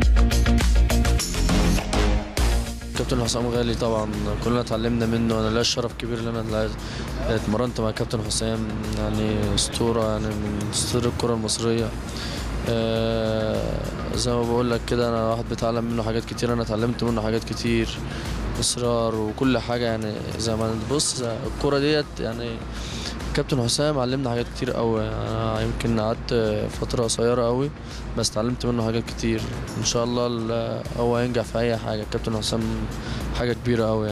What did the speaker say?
كابتن حسام غالي طبعا كلنا اتعلمنا منه انا ليا الشرف كبير ان انا اتمرنت مع كابتن حسام يعني اسطوره يعني من اسطوره الكره المصريه آه زي ما بقول لك كده انا واحد بيتعلم منه حاجات كتير انا اتعلمت منه حاجات كتير اصرار وكل حاجه يعني زي ما بص الكره ديت يعني كابتن حسام علمنا حاجات كتير قوي انا يمكن قعدت فتره قصيره قوي بس اتعلمت منه حاجات كتير ان شاء الله هو هينجح في اي حاجه كابتن حسام حاجه كبيره قوي